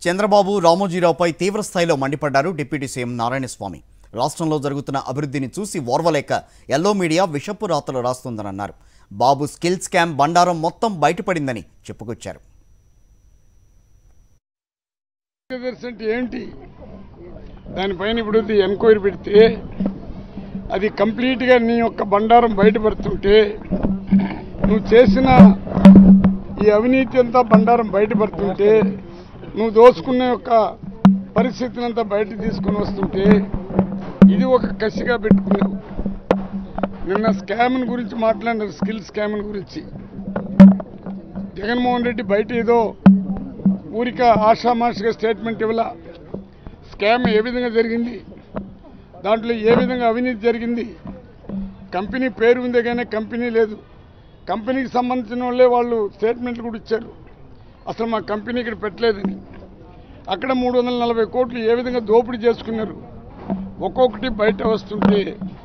చంద్రబాబు రామోజీరావుపై తీవ్ర స్థాయిలో మండిపడ్డారు డిప్యూటీ సీఎం నారాయణస్వామి రాష్ట్రంలో జరుగుతున్న అభివృద్ధిని చూసి ఓర్వలేక ఎల్లో మీడియా విషపు రాతలు రాస్తుందని అన్నారు బాబు స్కిల్ స్కామ్ బండారం మొత్తం బయటపడిందని చెప్పుకొచ్చారు బ్రదర్స్ అంటే ఏంటి దానిపైన ఇప్పుడు ఇది ఎంక్వైరీ పెడితే అది కంప్లీట్గా నీ యొక్క బండారం బయటపడుతుంటే నువ్వు చేసిన ఈ అవినీతి అంతా బండారం బయటపడుతుంటే నువ్వు దోచుకున్న యొక్క పరిస్థితిని అంతా బయట తీసుకొని వస్తుంటే ఇది ఒక కసిగా పెట్టుకున్నావు నిన్న స్కామ్ని గురించి మాట్లాడినారు స్కిల్ స్కామ్ని గురించి జగన్మోహన్ రెడ్డి బయట ఏదో ఊరిక ఆషామాషిగా స్టేట్మెంట్ ఇవ్వాల స్కామ్ ఏ విధంగా జరిగింది దాంట్లో ఏ విధంగా అవినీతి జరిగింది కంపెనీ పేరు ఉందే కానీ కంపెనీ లేదు కంపెనీకి సంబంధించిన వాళ్ళే వాళ్ళు స్టేట్మెంట్లు కూడా ఇచ్చారు అసలు మా కంపెనీ ఇక్కడ పెట్టలేదని అక్కడ మూడు వందల నలభై కోట్లు ఏ విధంగా దోపిడీ చేసుకున్నారు ఒక్కొక్కటి బయట వస్తుంటే